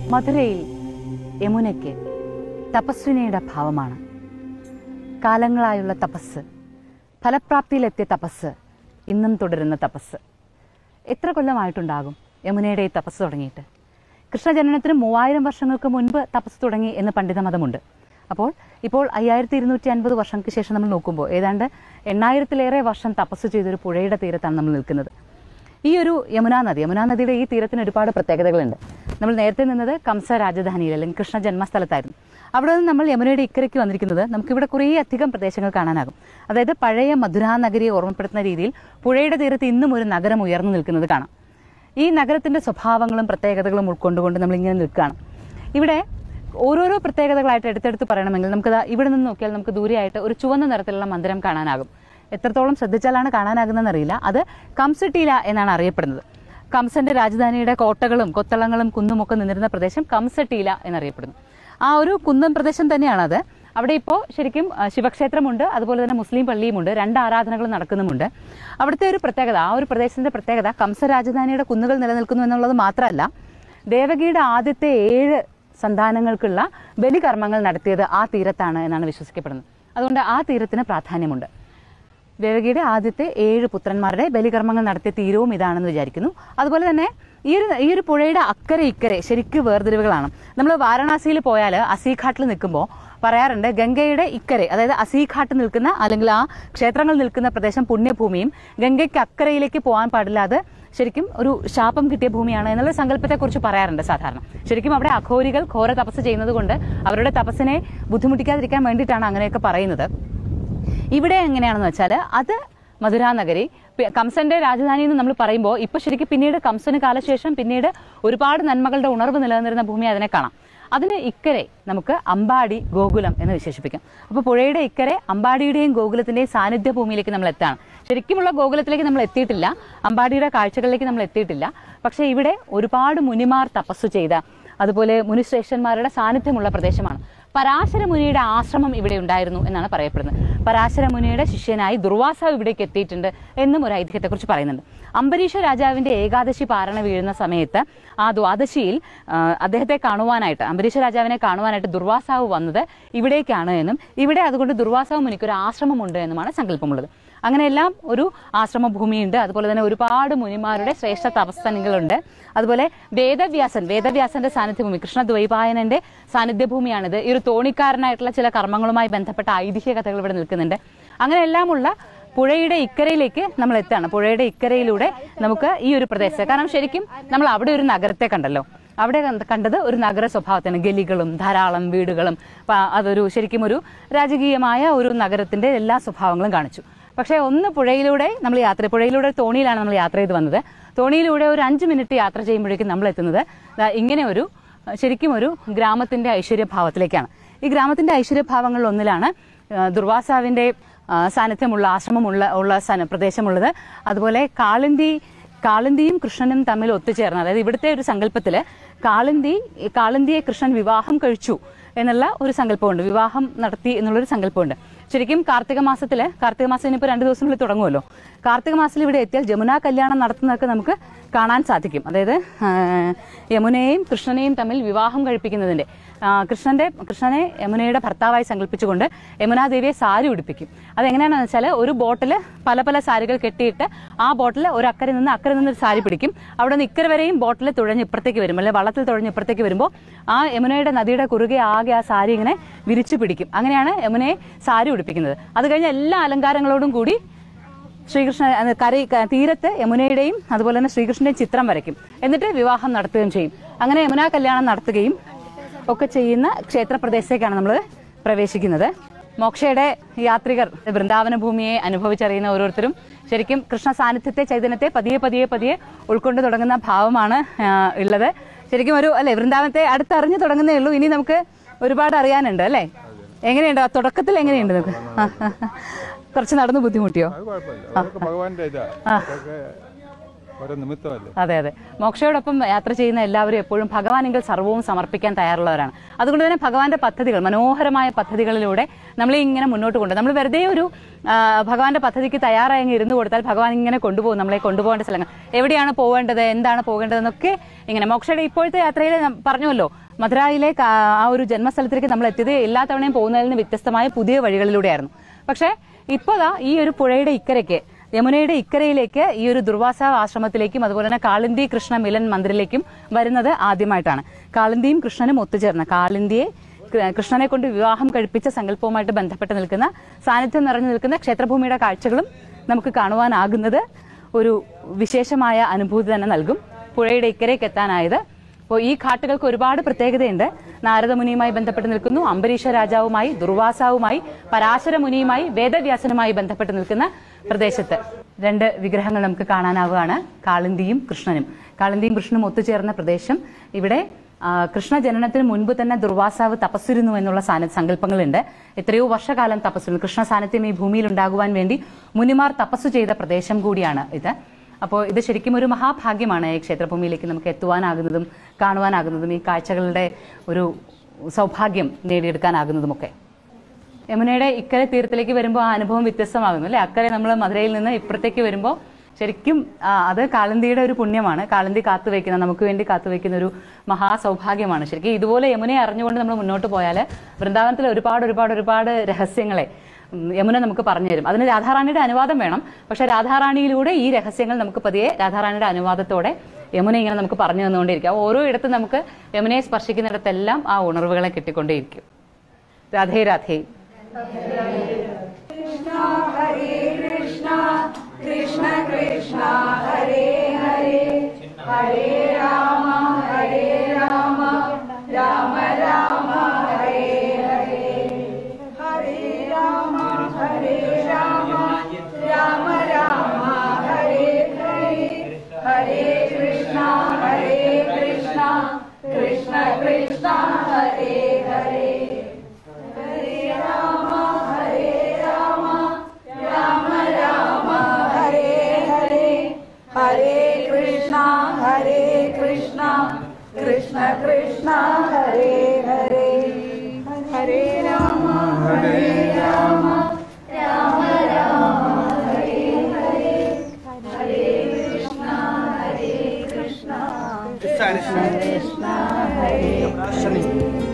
മധുരയിൽ യമുനയ്ക്ക് തപസ്വിനിയുടെ ഭാവമാണ് കാലങ്ങളായുള്ള തപസ് ഫലപ്രാപ്തിയിലെത്തിയ തപസ് ഇന്നും തുടരുന്ന തപസ് എത്ര കൊല്ലമായിട്ടുണ്ടാകും യമുനയുടെ ഈ തപസ് തുടങ്ങിയിട്ട് കൃഷ്ണജനനത്തിന് മൂവായിരം വർഷങ്ങൾക്ക് മുൻപ് തപസ് തുടങ്ങി എന്ന് പണ്ഡിതമതമുണ്ട് അപ്പോൾ ഇപ്പോൾ അയ്യായിരത്തി ഇരുന്നൂറ്റി അൻപത് വർഷങ്ങൾക്ക് ശേഷം നമ്മൾ നോക്കുമ്പോൾ ഏതാണ്ട് എണ്ണായിരത്തിലേറെ വർഷം തപസ് ചെയ്തൊരു പുഴയുടെ തീരത്താണ് നമ്മൾ നിൽക്കുന്നത് ഈ ഒരു യമുനാ നദി യമുനാ നദിയുടെ ഈ തീരത്തിന് ഒരുപാട് പ്രത്യേകതകളുണ്ട് നമ്മൾ നേരത്തെ നിന്നത് കംസ രാജധാനിയിൽ അല്ലെങ്കിൽ കൃഷ്ണ ജന്മസ്ഥലത്തായിരുന്നു അവിടെ നിന്ന് നമ്മൾ യമുനയുടെ ഇക്കരയ്ക്ക് വന്നിരിക്കുന്നത് നമുക്കിവിടെ കുറേ അധികം പ്രദേശങ്ങൾ കാണാനാകും അതായത് പഴയ മധുരാ നഗരിയെ ഓർമ്മപ്പെടുത്തുന്ന രീതിയിൽ പുഴയുടെ തീരത്ത് ഇന്നും ഒരു നഗരം ഉയർന്നു നിൽക്കുന്നത് കാണാം ഈ നഗരത്തിന്റെ സ്വഭാവങ്ങളും പ്രത്യേകതകളും ഉൾക്കൊണ്ടുകൊണ്ട് നമ്മൾ ഇങ്ങനെ നിൽക്കുകയാണ് ഇവിടെ ഓരോരോ പ്രത്യേകതകളായിട്ട് എടുത്തെടുത്ത് പറയണമെങ്കിൽ നമുക്ക് ദാ ഇവിടെ നിന്ന് നോക്കിയാൽ നമുക്ക് ദൂരെയായിട്ട് ഒരു ചുവന്ന നിറത്തിലുള്ള മന്ദിരം കാണാനാകും എത്രത്തോളം ശ്രദ്ധിച്ചാലാണ് കാണാനാകുന്നതെന്ന് അറിയില്ല അത് കംസട്ടീല എന്നാണ് അറിയപ്പെടുന്നത് കംസന്റെ രാജധാനിയുടെ കോട്ടകളും കൊത്തളങ്ങളും കുന്നുമൊക്കെ നിന്നിരുന്ന പ്രദേശം കംസട്ടീല എന്നറിയപ്പെടുന്നു ആ ഒരു കുന്നൻ പ്രദേശം തന്നെയാണത് അവിടെ ഇപ്പോൾ ശരിക്കും ആ, ശിവക്ഷേത്രമുണ്ട് അതുപോലെ തന്നെ മുസ്ലിം പള്ളിയുമുണ്ട് രണ്ട് ആരാധനകൾ നടക്കുന്നുമുണ്ട് അവിടുത്തെ ഒരു പ്രത്യേകത ആ ഒരു പ്രദേശത്തിന്റെ പ്രത്യേകത കംസ രാജധാനിയുടെ കുന്നുകൾ നിലനിൽക്കുന്നു എന്നുള്ളത് മാത്രമല്ല ദേവകിയുടെ ആദ്യത്തെ ഏഴ് സന്താനങ്ങൾക്കുള്ള ബലികർമ്മങ്ങൾ നടത്തിയത് ആ തീരത്താണ് എന്നാണ് വിശ്വസിക്കപ്പെടുന്നത് അതുകൊണ്ട് ആ തീരത്തിന് പ്രാധാന്യമുണ്ട് ദേവകിയുടെ ആദ്യത്തെ ഏഴ് പുത്രന്മാരുടെ ബലികർമ്മങ്ങൾ നടത്തിയ തീരവും ഇതാണെന്ന് വിചാരിക്കുന്നു അതുപോലെ തന്നെ ഈ ഒരു ഈ ഒരു പുഴയുടെ അക്കരെ ഇക്കരെ ശരിക്ക് വേർതിരിവുകളാണ് നമ്മൾ വാരണാസിയിൽ പോയാൽ അസീഘാട്ടിൽ നിൽക്കുമ്പോൾ പറയാറുണ്ട് ഗംഗയുടെ ഇക്കരെ അതായത് അസീഘാട്ട് നിൽക്കുന്ന അല്ലെങ്കിൽ ആ ക്ഷേത്രങ്ങൾ നിൽക്കുന്ന പ്രദേശം പുണ്യഭൂമിയും ഗംഗയ്ക്ക് അക്കരയിലേക്ക് പോകാൻ പാടില്ല അത് ശരിക്കും ഒരു ശാപം കിട്ടിയ ഭൂമിയാണ് എന്നുള്ള സങ്കല്പത്തെക്കുറിച്ച് പറയാറുണ്ട് സാധാരണ ശരിക്കും അവിടെ അഘോരികൾ ഘോര തപസ് ചെയ്യുന്നത് കൊണ്ട് അവരുടെ തപസ്സിനെ ബുദ്ധിമുട്ടിക്കാതിരിക്കാൻ വേണ്ടിയിട്ടാണ് അങ്ങനെയൊക്കെ പറയുന്നത് ഇവിടെ എങ്ങനെയാണെന്ന് വെച്ചാൽ അത് മധുരാ നഗരി പി- കംസന്റെ രാജധാനി എന്ന് നമ്മൾ പറയുമ്പോൾ ഇപ്പൊ ശരിക്കും പിന്നീട് കംസന് കാലശേഷം പിന്നീട് ഒരുപാട് നന്മകളുടെ ഉണർവ് നിലനിന്നിരുന്ന ഭൂമി അതിനെ കാണാം അതിന് ഇക്കരെ നമുക്ക് അമ്പാടി ഗോകുലം എന്ന് വിശേഷിപ്പിക്കാം അപ്പോൾ പുഴയുടെ ഇക്കരെ അമ്പാടിയുടെയും ഗോകുലത്തിന്റെയും സാന്നിധ്യ ഭൂമിയിലേക്ക് നമ്മൾ എത്താണ് ശരിക്കുമുള്ള ഗോകുലത്തിലേക്ക് നമ്മൾ എത്തിയിട്ടില്ല അമ്പാടിയുടെ കാഴ്ചകളിലേക്ക് നമ്മൾ എത്തിയിട്ടില്ല പക്ഷേ ഇവിടെ ഒരുപാട് മുനിമാർ തപസ്സു ചെയ്ത അതുപോലെ മുനിശ്രേഷ്ഠന്മാരുടെ സാന്നിധ്യമുള്ള പ്രദേശമാണ് പരാശര മുനിയുടെ ആശ്രമം ഇവിടെ ഉണ്ടായിരുന്നു എന്നാണ് പറയപ്പെടുന്നത് പരാശര മുനിയുടെ ശിഷ്യനായി ദുർവാസാവ് ഇവിടേക്ക് എത്തിയിട്ടുണ്ട് എന്നും ഒരു ഐതിഹ്യത്തെക്കുറിച്ച് പറയുന്നുണ്ട് അംബരീഷ രാജാവിന്റെ ഏകാദശി പാരണ വീഴുന്ന സമയത്ത് ആ ദ്വാദശിയിൽ ആ, അദ്ദേഹത്തെ കാണുവാനായിട്ട് അംബരീഷ രാജാവിനെ കാണുവാനായിട്ട് ദുർവാസാവ് വന്നത് ഇവിടേക്കാണ് എന്നും ഇവിടെ അതുകൊണ്ട് ദുർവാസാവ് മുനിക്ക് ഒരു ആശ്രമമുണ്ട് എന്നുമാണ് സങ്കല്പമുള്ളത് അങ്ങനെയെല്ലാം ഒരു ആശ്രമ ഭൂമിയുണ്ട് അതുപോലെ തന്നെ ഒരുപാട് മുനിമാരുടെ ശ്രേഷ്ഠ തപസ്ഥനുകളുണ്ട് അതുപോലെ വേദവ്യാസൻ വേദവ്യാസന്റെ സാന്നിധ്യ ഭൂമി കൃഷ്ണ ദ്വൈപായനന്റെ സാന്നിധ്യ ഭൂമിയാണിത് ഈ ഒരു തോണിക്കാരനായിട്ടുള്ള ചില കർമ്മങ്ങളുമായി ബന്ധപ്പെട്ട ഐതിഹ്യ കഥകൾ ഇവിടെ നിൽക്കുന്നുണ്ട് അങ്ങനെയെല്ലാമുള്ള പുഴയുടെ ഇക്കരയിലേക്ക് നമ്മൾ എത്താണ് പുഴയുടെ ഇക്കരയിലൂടെ നമുക്ക് ഈ ഒരു പ്രദേശത്ത് കാരണം ശരിക്കും നമ്മൾ അവിടെ ഒരു നഗരത്തെ കണ്ടല്ലോ അവിടെ കണ്ട- കണ്ടത് ഒരു നഗര സ്വഭാവത്തിന് ഗലികളും ധാരാളം വീടുകളും പ- അതൊരു ശരിക്കും ഒരു രാജകീയമായ ഒരു നഗരത്തിന്റെ എല്ലാ സ്വഭാവങ്ങളും കാണിച്ചു പക്ഷേ ഒന്ന് പുഴയിലൂടെ നമ്മൾ യാത്ര പുഴയിലൂടെ തോണിയിലാണ് നമ്മൾ യാത്ര ചെയ്ത് വന്നത് തോണിയിലൂടെ ഒരു അഞ്ച് മിനിറ്റ് യാത്ര ചെയ്യുമ്പോഴേക്കും നമ്മൾ എത്തുന്നത് ദാ ഇങ്ങനെ ഒരു അഹ് ശരിക്കും ഒരു ഗ്രാമത്തിന്റെ ഐശ്വര്യഭാവത്തിലേക്കാണ് ഈ ഗ്രാമത്തിന്റെ ഐശ്വര്യഭാവങ്ങളിൽ ഒന്നിലാണ് ആ, ദുർവാസാവിന്റെ ആ, സാന്നിധ്യമുള്ള ആശ്രമമുള്ള ഉള്ള സ്ഥല- പ്രദേശമുള്ളത് അതുപോലെ കാളിന്തി കാളിന്തിയും കൃഷ്ണനും തമ്മിൽ ഒത്തുചേർന്ന് അതായത് ഇവിടുത്തെ ഒരു സങ്കല്പത്തില് കാളിന്തി കാളിന്തിയെ കൃഷ്ണൻ വിവാഹം കഴിച്ചു എന്നുള്ള ഒരു സങ്കല്പമുണ്ട് വിവാഹം നടത്തി എന്നുള്ളൊരു സങ്കല്പമുണ്ട് ശരിക്കും കാർത്തിക മാസത്തില് കാർത്തിക മാസം ഇനിയിപ്പോൾ രണ്ട് ദിവസങ്ങളിൽ തുടങ്ങുമല്ലോ കാർത്തിക മാസത്തിൽ ഇവിടെ എത്തിയാൽ ജമുന കല്യാണം നടത്തുന്നതൊക്കെ നമുക്ക് കാണാൻ സാധിക്കും അതായത് ആ, യമുനയെയും കൃഷ്ണനെയും തമ്മിൽ വിവാഹം കഴിപ്പിക്കുന്നതിന്റെ ആ, കൃഷ്ണന്റെ കൃഷ്ണനെ യമുനയുടെ ഭർത്താവായി സങ്കല്പിച്ചുകൊണ്ട് യമുനാ ദേവിയെ സാരി ഉടുപ്പിക്കും അതെങ്ങനെയാണെന്ന് വെച്ചാൽ ഒരു ബോട്ടിൽ പല പല സാരികൾ കെട്ടിയിട്ട് ആ ബോട്ടിൽ ഒരു അക്കരെ നിന്ന് അക്കരെ നിന്ന് ഒരു സാരി പിടിക്കും അവിടെ നിന്ന് ഇക്കരെ വരെയും ബോട്ടിൽ തുഴഞ്ഞ് ഇപ്പുറത്തേക്ക് വരും അല്ലെങ്കിൽ വള്ളത്തിൽ തുഴഞ്ഞ് ഇപ്പുറത്തേക്ക് വരുമ്പോൾ ആ യമുനയുടെ നദിയുടെ കുറുകെ ആകെ ആ സാരി ഇങ്ങനെ വിരിച്ചു പിടിക്കും അങ്ങനെയാണ് യമുനയെ സാരി ഉടുപ്പിക്കുന്നത് അത് കഴിഞ്ഞ് എല്ലാ അലങ്കാരങ്ങളോടും കൂടി ശ്രീകൃഷ്ണ അത് കര ക- തീരത്ത് യമുനയുടെയും അതുപോലെ തന്നെ ശ്രീകൃഷ്ണന്റെയും ചിത്രം വരയ്ക്കും എന്നിട്ട് വിവാഹം നടത്തുകയും ചെയ്യും അങ്ങനെ യമുന കല്യാണം നടത്തുകയും ഒക്കെ ചെയ്യുന്ന ക്ഷേത്ര പ്രദേശത്തേക്കാണ് നമ്മൾ പ്രവേശിക്കുന്നത് മോക്ഷയുടെ യാത്രികർ വൃന്ദാവന ഭൂമിയെ അനുഭവിച്ചറിയുന്ന ഓരോരുത്തരും ശരിക്കും കൃഷ്ണ സാന്നിധ്യത്തെ ചൈതന്യത്തെ പതിയെ പതിയെ പതിയെ ഉൾക്കൊണ്ട് തുടങ്ങുന്ന ഭാവമാണ് ആ, ഉള്ളത് ശരിക്കും ഒരു അല്ലെ വൃന്ദാവനത്തെ അടുത്തറിഞ്ഞു തുടങ്ങുന്നേ ഉള്ളൂ ഇനി നമുക്ക് ഒരുപാട് അറിയാനുണ്ട് അല്ലേ എങ്ങനെയുണ്ട് ആ തുടക്കത്തിൽ എങ്ങനെയുണ്ട് നമുക്ക് ആ, ആ, ആ. കുറച്ച് നടന്ന് ബുദ്ധിമുട്ടിയോ അത് കുഴപ്പമില്ല അതൊക്കെ ഭഗവാന്റെ ഇതാ അതൊക്കെ ഓരോ നിമിത്തമല്ലേ അതെ അതെ മോക്ഷയോടൊപ്പം യാത്ര ചെയ്യുന്ന എല്ലാവരും എപ്പോഴും ഭഗവാനെങ്കിൽ സർവ്വവും സമർപ്പിക്കാൻ തയ്യാറുള്ളവരാണ് അതുകൊണ്ട് തന്നെ ഭഗവാന്റെ പദ്ധതികൾ മനോഹരമായ പദ്ധതികളിലൂടെ നമ്മളെ ഇങ്ങനെ മുന്നോട്ട് കൊണ്ടു നമ്മൾ വെറുതെ ഒരു ആ, ഭഗവാന്റെ പദ്ധതിക്ക് തയ്യാറായി അങ്ങ് ഇരുന്ന് കൊടുത്താൽ ഭഗവാൻ ഇങ്ങനെ കൊണ്ടുപോകും നമ്മളെ കൊണ്ടുപോകേണ്ട സ്ഥലങ്ങൾ എവിടെയാണ് പോകേണ്ടത് എന്താണ് പോകേണ്ടതെന്നൊക്കെ ഇങ്ങനെ മോക്ഷയുടെ ഇപ്പോഴത്തെ യാത്രയിൽ നം- പറഞ്ഞുവല്ലോ മധുരയിലെ കാ- ആ ഒരു ജന്മസ്ഥലത്തിലേക്ക് നമ്മൾ എത്തിയത് എല്ലാ തവണയും പോകുന്നതിൽ നിന്ന് വ്യത്യസ്തമായ പുതിയ വഴികളിലൂടെയായിരുന്നു പക്ഷേ ഇപ്പോൾ ദാ ഈ ഒരു പുഴയുടെ ഇക്കരയ്ക്ക് യമുനയുടെ ഇക്കരയിലേക്ക് ഈ ഒരു ദുർവാസ ആശ്രമത്തിലേക്കും അതുപോലെ തന്നെ കാളിന്തി കൃഷ്ണ മിലൻ മന്ദിറിലേക്കും വരുന്നത് ആദ്യമായിട്ടാണ് കാളിന്തിയും കൃഷ്ണനും ഒത്തുചേർന്ന കാളിന്തിയെ കൃ- കൃഷ്ണനെ കൊണ്ട് വിവാഹം കഴിപ്പിച്ച സങ്കല്പവുമായിട്ട് ബന്ധപ്പെട്ട് നിൽക്കുന്ന സാന്നിധ്യം നിറഞ്ഞു നിൽക്കുന്ന ക്ഷേത്രഭൂമിയുടെ കാഴ്ചകളും നമുക്ക് കാണുവാനാകുന്നത് ഒരു വിശേഷമായ അനുഭൂതി തന്നെ നൽകും പുഴയുടെ ഇക്കരയ്ക്ക് എത്താനായത് അപ്പോൾ ഈ ഘാട്ടുകൾക്ക് ഒരുപാട് പ്രത്യേകതയുണ്ട് നാരദമുനിയുമായി ബന്ധപ്പെട്ട് നിൽക്കുന്നു അംബരീഷ രാജാവുമായി ദുർവാസാവുമായി പരാശര മുനിയുമായി വേദവ്യാസനുമായി ബന്ധപ്പെട്ട് നിൽക്കുന്ന പ്രദേശത്ത് രണ്ട് വിഗ്രഹങ്ങൾ നമുക്ക് കാണാനാവുകയാണ് കാളിന്തിയും കൃഷ്ണനും കാളിന്തിയും കൃഷ്ണനും ഒത്തുചേർന്ന പ്രദേശം ഇവിടെ ആ, കൃഷ്ണ ജനനത്തിന് മുൻപ് തന്നെ ദുർവാസാവ് തപസ്സിരുന്നു എന്നുള്ള സാന സങ്കല്പങ്ങളുണ്ട് എത്രയോ വർഷകാലം തപസ്സിരുന്നു കൃഷ്ണ സാന്നിധ്യം ഈ ഭൂമിയിൽ ഉണ്ടാകുവാൻ വേണ്ടി മുനിമാർ തപസ്സു ചെയ്ത പ്രദേശം കൂടിയാണ് ഇത് അപ്പോൾ ഇത് ശരിക്കും ഒരു മഹാഭാഗ്യമാണ് ഈ ക്ഷേത്രഭൂമിയിലേക്ക് നമുക്ക് എത്തുവാനാകുന്നതും കാണുവാനാകുന്നതും ഈ കാഴ്ചകളുടെ ഒരു സൗഭാഗ്യം നേടിയെടുക്കാനാകുന്നതുമൊക്കെ യമുനയുടെ ഇക്കരെ തീരത്തിലേക്ക് വരുമ്പോൾ ആ അനുഭവം വ്യത്യസ്തമാകുന്നു അല്ലെ അക്കരെ നമ്മൾ മധുരയിൽ നിന്ന് ഇപ്പുറത്തേക്ക് വരുമ്പോൾ ശരിക്കും ആ, അത് കാളന്തിയുടെ ഒരു പുണ്യമാണ് കാളന്തി കാത്തുവെക്കുന്ന നമുക്ക് വേണ്ടി കാത്തുവെക്കുന്ന ഒരു മഹാസൗഭാഗ്യമാണ് ശരിക്കും ഇതുപോലെ യമുനയെ അറിഞ്ഞുകൊണ്ട് നമ്മൾ മുന്നോട്ട് പോയാൽ വൃന്ദാവനത്തിലെ ഒരുപാട് ഒരുപാട് ഒരുപാട് രഹസ്യങ്ങളെ ഉം, യമുന നമുക്ക് പറഞ്ഞു തരും അതിന് രാധാറാണിയുടെ അനുവാദം വേണം പക്ഷെ രാധാറാണിയിലൂടെ ഈ രഹസ്യങ്ങൾ നമുക്ക് പതിയെ രാധാറാണിയുടെ അനുവാദത്തോടെ യമുന ഇങ്ങനെ നമുക്ക് പറഞ്ഞു തന്നുകൊണ്ടിരിക്കും ഓരോ ഇടത്തും നമുക്ക് യമുനയെ സ്പർശിക്കുന്നിടത്തെല്ലാം ആ ഉണർവുകളെ കിട്ടിക്കൊണ്ടേയിരിക്കും Radhe Radhe Hare Krishna, Hare Krishna, Krishna Krishna, Hare Hare, Hare Rama, Hare Rama, Rama Rama, Hare Hare, Hare Krishna, Hare Krishna, Krishna Krishna, Hare Hare.